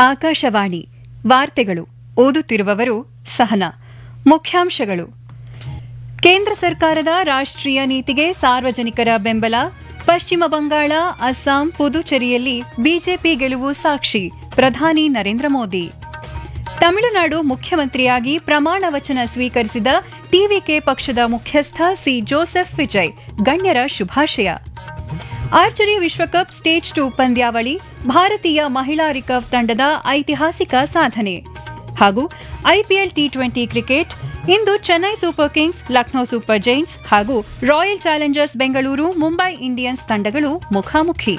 ಆಕಾಶವಾಣಿ ವಾರ್ತೆಗಳು ಓದುತ್ತಿರುವವರು ಸಹನಾ ಮುಖ್ಯಾಂಶಗಳು ಕೇಂದ್ರ ಸರ್ಕಾರದ ರಾಷ್ಟ್ರೀಯ ನೀತಿಗೆ ಸಾರ್ವಜನಿಕರ ಬೆಂಬಲ ಪಶ್ಚಿಮ ಬಂಗಾಳ ಅಸ್ಸಾಂ ಪುದುಚೇರಿಯಲ್ಲಿ ಬಿಜೆಪಿ ಗೆಲುವು ಸಾಕ್ಷಿ ಪ್ರಧಾನಿ ನರೇಂದ್ರ ಮೋದಿ ತಮಿಳುನಾಡು ಮುಖ್ಯಮಂತ್ರಿಯಾಗಿ ಪ್ರಮಾಣ ವಚನ ಸ್ವೀಕರಿಸಿದ ಟಿವಿಕೆ ಪಕ್ಷದ ಮುಖ್ಯಸ್ಥ ಸಿ ಜೋಸೆಫ್ ವಿಜಯ್ ಗಣ್ಯರ ಶುಭಾಶಯ ಆರ್ಚರಿ ವಿಶ್ವಕಪ್ ಸ್ಟೇಜ್ ಟೂ ಪಂದ್ಯಾವಳಿ ಭಾರತೀಯ ಮಹಿಳಾ ರಿಕರ್ವ್ ತಂಡದ ಐತಿಹಾಸಿಕ ಸಾಧನೆ ಹಾಗೂ ಐಪಿಎಲ್ ಟಿ ಟ್ವೆಂಟಿ ಕ್ರಿಕೆಟ್ ಇಂದು Chennai super kings Lucknow super giants ಹಾಗೂ royal challengers Bengaluru Mumbai Indians ತಂಡಗಳು ಮುಖಾಮುಖಿ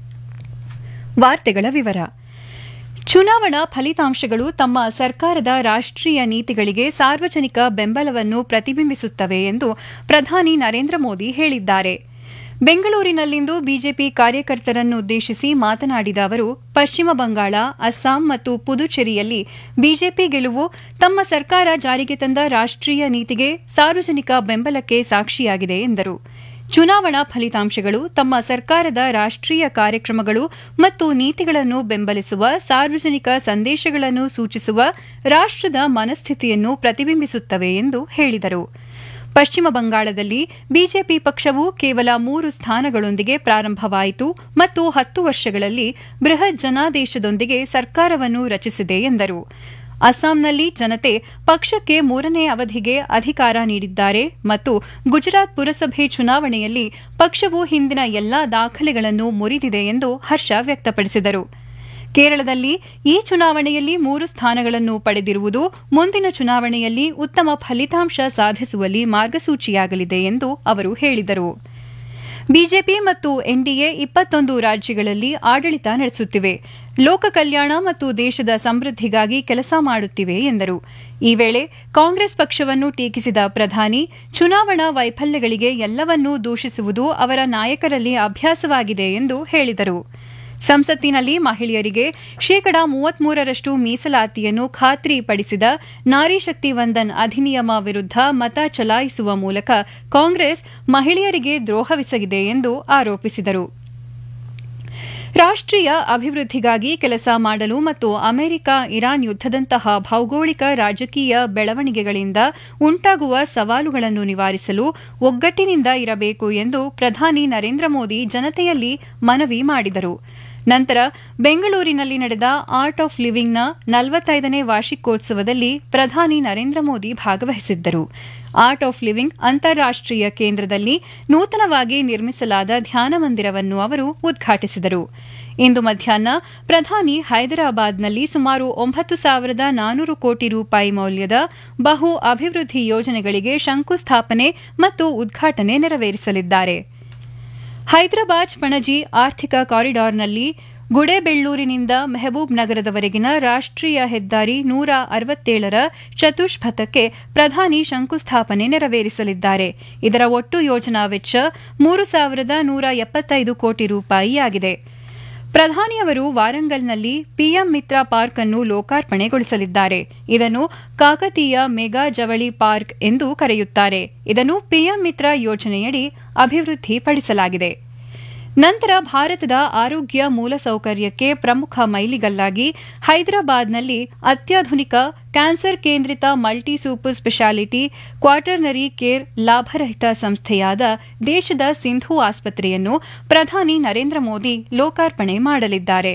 ವಾರ್ತೆಗಳ ವಿವರ ಚುನಾವಣಾ ಫಲಿತಾಂಶಗಳು ತಮ್ಮ ಸರ್ಕಾರದ ರಾಷ್ಟ್ರೀಯ ನೀತಿಗಳಿಗೆ ಸಾರ್ವಜನಿಕ ಬೆಂಬಲವನ್ನು ಪ್ರತಿಬಿಂಬಿಸುತ್ತವೆ ಎಂದು ಪ್ರಧಾನಿ ನರೇಂದ್ರ ಮೋದಿ ಹೇಳಿದ್ದಾರೆ ಬೆಂಗಳೂರಿನಲ್ಲಿಂದು ಬಿಜೆಪಿ ಕಾರ್ಯಕರ್ತರನ್ನುದ್ದೇಶಿಸಿ ಮಾತನಾಡಿದ ಅವರು ಪಶ್ಚಿಮ ಬಂಗಾಳ ಅಸ್ಸಾಂ ಮತ್ತು ಪುದುಚೇರಿಯಲ್ಲಿ ಬಿಜೆಪಿ ಗೆಲುವು ತಮ್ಮ ಸರ್ಕಾರ ಜಾರಿಗೆ ತಂದ ರಾಷ್ಟ್ರೀಯ ನೀತಿಗೆ ಸಾರ್ವಜನಿಕ ಬೆಂಬಲಕ್ಕೆ ಸಾಕ್ಷಿಯಾಗಿದೆ ಎಂದರು ಚುನಾವಣಾ ಫಲಿತಾಂಶಗಳು ತಮ್ಮ ಸರ್ಕಾರದ ರಾಷ್ಟ್ರೀಯ ಕಾರ್ಯಕ್ರಮಗಳು ಮತ್ತು ನೀತಿಗಳನ್ನು ಬೆಂಬಲಿಸುವ ಸಾರ್ವಜನಿಕ ಸಂದೇಶಗಳನ್ನು ಸೂಚಿಸುವ ರಾಷ್ಟ್ರದ ಮನಸ್ಥಿತಿಯನ್ನು ಪ್ರತಿಬಿಂಬಿಸುತ್ತವೆ ಎಂದು ಹೇಳಿದರು ಪಶ್ಚಿಮ ಬಂಗಾಳದಲ್ಲಿ ಬಿಜೆಪಿ ಪಕ್ಷವು ಕೇವಲ ಮೂರು ಸ್ಥಾನಗಳೊಂದಿಗೆ ಪ್ರಾರಂಭವಾಯಿತು ಮತ್ತು ಹತ್ತು ವರ್ಷಗಳಲ್ಲಿ ಬೃಹತ್ ಜನಾದೇಶದೊಂದಿಗೆ ಸರ್ಕಾರವನ್ನು ರಚಿಸಿದೆ ಎಂದರು ಅಸ್ಸಾಂನಲ್ಲಿ ಜನತೆ ಪಕ್ಷಕ್ಕೆ ಮೂರನೇ ಅವಧಿಗೆ ಅಧಿಕಾರ ನೀಡಿದ್ದಾರೆ ಮತ್ತು ಗುಜರಾತ್ ಪುರಸಭೆ ಚುನಾವಣೆಯಲ್ಲಿ ಪಕ್ಷವು ಹಿಂದಿನ ಎಲ್ಲಾ ದಾಖಲೆಗಳನ್ನು ಮುರಿದಿದೆ ಎಂದು ಹರ್ಷ ವ್ಯಕ್ತಪಡಿಸಿದರು ಕೇರಳದಲ್ಲಿ ಈ ಚುನಾವಣೆಯಲ್ಲಿ ಮೂರು ಸ್ಥಾನಗಳನ್ನು ಪಡೆದಿರುವುದು ಮುಂದಿನ ಚುನಾವಣೆಯಲ್ಲಿ ಉತ್ತಮ ಫಲಿತಾಂಶ ಸಾಧಿಸುವಲ್ಲಿ ಮಾರ್ಗಸೂಚಿಯಾಗಲಿದೆ ಎಂದು ಅವರು ಹೇಳಿದರು ಬಿಜೆಪಿ ಮತ್ತು ಎನ್ಡಿಎ ಇಪ್ಪತ್ತೊಂದು ರಾಜ್ಯಗಳಲ್ಲಿ ಆಡಳಿತ ನಡೆಸುತ್ತಿವೆ ಲೋಕ ಕಲ್ಯಾಣ ಮತ್ತು ದೇಶದ ಸಮೃದ್ಧಿಗಾಗಿ ಕೆಲಸ ಮಾಡುತ್ತಿವೆ ಎಂದರು ಈ ವೇಳೆ ಕಾಂಗ್ರೆಸ್ ಪಕ್ಷವನ್ನು ಟೀಕಿಸಿದ ಪ್ರಧಾನಿ ಚುನಾವಣಾ ವೈಫಲ್ಯಗಳಿಗೆ ಎಲ್ಲವನ್ನೂ ದೂಷಿಸುವುದು ಅವರ ನಾಯಕರಲ್ಲಿ ಅಭ್ಯಾಸವಾಗಿದೆ ಎಂದು ಹೇಳಿದರು ಸಂಸತ್ತಿನಲ್ಲಿ ಮಹಿಳೆಯರಿಗೆ ಶೇಕಡಾ ಮೂವತ್ಮೂರರಷ್ಟು ಮೀಸಲಾತಿಯನ್ನು ಖಾತ್ರಿಪಡಿಸಿದ ನಾರಿ ಶಕ್ತಿ ವಂದನ್ ಅಧಿನಿಯಮ ವಿರುದ್ಧ ಮತ ಚಲಾಯಿಸುವ ಮೂಲಕ ಕಾಂಗ್ರೆಸ್ ಮಹಿಳೆಯರಿಗೆ ದ್ರೋಹವೆಸಗಿದೆ ಎಂದು ಆರೋಪಿಸಿದರು ರಾಷ್ಟ್ರೀಯ ಅಭಿವೃದ್ಧಿಗಾಗಿ ಕೆಲಸ ಮಾಡಲು ಮತ್ತು ಅಮೆರಿಕ ಇರಾನ್ ಯುದ್ದದಂತಹ ಭೌಗೋಳಿಕ ರಾಜಕೀಯ ಬೆಳವಣಿಗೆಗಳಿಂದ ಉಂಟಾಗುವ ಸವಾಲುಗಳನ್ನು ನಿವಾರಿಸಲು ಒಗ್ಗಟ್ಟಿನಿಂದ ಇರಬೇಕು ಎಂದು ಪ್ರಧಾನಿ ನರೇಂದ್ರ ಮೋದಿ ಜನತೆಯಲ್ಲಿ ಮನವಿ ಮಾಡಿದರು ನಂತರ ಬೆಂಗಳೂರಿನಲ್ಲಿ ನಡೆದ ಆರ್ಟ್ ಆಫ್ ಲಿವಿಂಗ್ನ ನಲವತ್ತೈದನೇ ವಾರ್ಷಿಕೋತ್ಸವದಲ್ಲಿ ಪ್ರಧಾನಿ ನರೇಂದ್ರ ಮೋದಿ ಭಾಗವಹಿಸಿದ್ದರು ಆರ್ಟ್ ಆಫ್ ಲಿವಿಂಗ್ ಅಂತಾರಾಷ್ಟೀಯ ಕೇಂದ್ರದಲ್ಲಿ ನೂತನವಾಗಿ ನಿರ್ಮಿಸಲಾದ ಧ್ಯಾನ ಮಂದಿರವನ್ನು ಅವರು ಉದ್ಘಾಟಿಸಿದರು ಇಂದು ಮಧ್ಯಾಹ್ನ ಪ್ರಧಾನಿ ಹೈದರಾಬಾದ್ನಲ್ಲಿ ಸುಮಾರು ಒಂಬತ್ತು ಸಾವಿರದ ನಾನೂರು ಕೋಟಿ ರೂಪಾಯಿ ಮೌಲ್ಯದ ಬಹು ಅಭಿವೃದ್ಧಿ ಯೋಜನೆಗಳಿಗೆ ಶಂಕುಸ್ಥಾಪನೆ ಮತ್ತು ಉದ್ಘಾಟನೆ ನೆರವೇರಿಸಲಿದ್ದಾರೆ ಹೈದರಾಬಾದ್ ಪಣಜಿ ಆರ್ಥಿಕ ಕಾರಿಡಾರ್ನಲ್ಲಿ ಗುಡೇಬೆಳ್ಳೂರಿನಿಂದ ಮೆಹಬೂಬ್ ನಗರದವರೆಗಿನ ರಾಷ್ಟ್ರೀಯ ಹೆದ್ದಾರಿ ನೂರ ಅರವತ್ತೇಳರ ಚತುಷ್ಪಥಕ್ಕೆ ಪ್ರಧಾನಿ ಶಂಕುಸ್ಥಾಪನೆ ನೆರವೇರಿಸಲಿದ್ದಾರೆ ಇದರ ಒಟ್ಟು ಯೋಜನಾ ವೆಚ್ಚ ಮೂರು ಸಾವಿರದ ನೂರ ಎಪ್ಪತ್ತೈದು ಕೋಟಿ ರೂಪಾಯಿಯಾಗಿದೆ ಪ್ರಧಾನಿಯವರು ವಾರಂಗಲ್ನಲ್ಲಿ ಪಿಎಂ ಮಿತ್ರ ಪಾರ್ಕ್ ಅನ್ನು ಲೋಕಾರ್ಪಣೆಗೊಳಿಸಲಿದ್ದಾರೆ ಇದನ್ನು ಕಾಕತೀಯ ಮೆಗಾ ಜವಳಿ ಪಾರ್ಕ್ ಎಂದು ಕರೆಯುತ್ತಾರೆ ಇದನ್ನು ಪಿಎಂ ಮಿತ್ರ ಯೋಜನೆಯಡಿ ಅಭಿವೃದ್ಧಿಪಡಿಸಲಾಗಿದೆ ನಂತರ ಭಾರತದ ಆರೋಗ್ಯ ಮೂಲಸೌಕರ್ಯಕ್ಕೆ ಪ್ರಮುಖ ಮೈಲಿಗಲ್ಲಾಗಿ ಹೈದರಾಬಾದ್ನಲ್ಲಿ ಅತ್ಯಾಧುನಿಕ ಕ್ಯಾನ್ಸರ್ ಕೇಂದ್ರಿತ multi super speciality quaternary care ಲಾಭರಹಿತ ಸಂಸ್ಥೆಯಾದ ದೇಶದ ಸಿಂಧು ಆಸ್ಪತ್ರೆಯನ್ನು ಪ್ರಧಾನಿ ನರೇಂದ್ರ ಮೋದಿ ಲೋಕಾರ್ಪಣೆ ಮಾಡಲಿದ್ದಾರೆ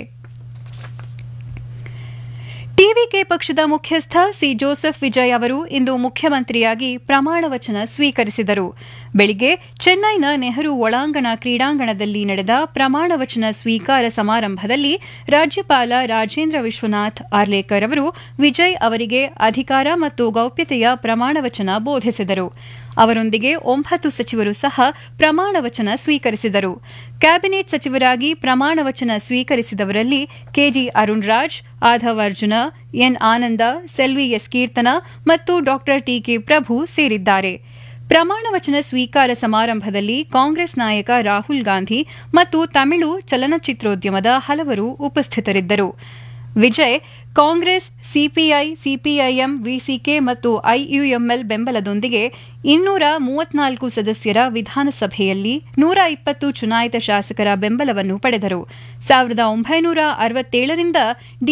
ಟಿವಿಕೆ ಪಕ್ಷದ ಮುಖ್ಯಸ್ಥ ಸಿ ಜೋಸೆಫ್ ವಿಜಯ್ ಅವರು ಇಂದು ಮುಖ್ಯಮಂತ್ರಿಯಾಗಿ ಪ್ರಮಾಣ ವಚನ ಸ್ವೀಕರಿಸಿದರು ಬೆಳಿಗ್ಗೆ ಚೆನ್ನೈನ ನೆಹರು ಒಳಾಂಗಣ ಕ್ರೀಡಾಂಗಣದಲ್ಲಿ ನಡೆದ ಪ್ರಮಾಣ ವಚನ ಸ್ವೀಕಾರ ಸಮಾರಂಭದಲ್ಲಿ ರಾಜ್ಯಪಾಲ ರಾಜೇಂದ್ರ ವಿಶ್ವನಾಥ್ ಆರ್ಲೇಕರ್ ಅವರು ವಿಜಯ್ ಅವರಿಗೆ ಅಧಿಕಾರ ಮತ್ತು ಗೌಪ್ಯತೆಯ ಪ್ರಮಾಣ ವಚನ ಬೋಧಿಸಿದರು ಅವರೊಂದಿಗೆ ಒಂಬತ್ತು ಸಚಿವರು ಸಹ ಪ್ರಮಾಣ ವಚನ ಸ್ವೀಕರಿಸಿದರು ಕ್ಯಾಬಿನೆಟ್ ಸಚಿವರಾಗಿ ಪ್ರಮಾಣ ವಚನ ಸ್ವೀಕರಿಸಿದವರಲ್ಲಿ KG Arun Raj Aadhav Arjuna N Ananda Selvi S Keerthana ಮತ್ತು ಡಾ ಟಿಕೆ ಪ್ರಭು ಸೇರಿದ್ದಾರೆ ಪ್ರಮಾಣ ವಚನ ಸ್ವೀಕಾರ ಸಮಾರಂಭದಲ್ಲಿ ಕಾಂಗ್ರೆಸ್ ನಾಯಕ ರಾಹುಲ್ ಗಾಂಧಿ ಮತ್ತು ತಮಿಳು ಚಲನಚಿತ್ರೋದ್ಯಮದ ಹಲವರು ಉಪಸ್ಥಿತರಿದ್ದರು Vijay Congress CPI CPIM VCK ಮತ್ತು ಐಯುಎಂಎಲ್ ಬೆಂಬಲದೊಂದಿಗೆ ಇನ್ನೂರ ಮೂವತ್ನಾಲ್ಕು ಸದಸ್ಯರ ವಿಧಾನಸಭೆಯಲ್ಲಿ ನೂರ ಇಪ್ಪತ್ತು ಚುನಾಯಿತ ಶಾಸಕರ ಬೆಂಬಲವನ್ನು ಪಡೆದರು ಸಾವಿರದ ಒಂಬೈನೂರ ಅರವತ್ತೇಳರಿಂದ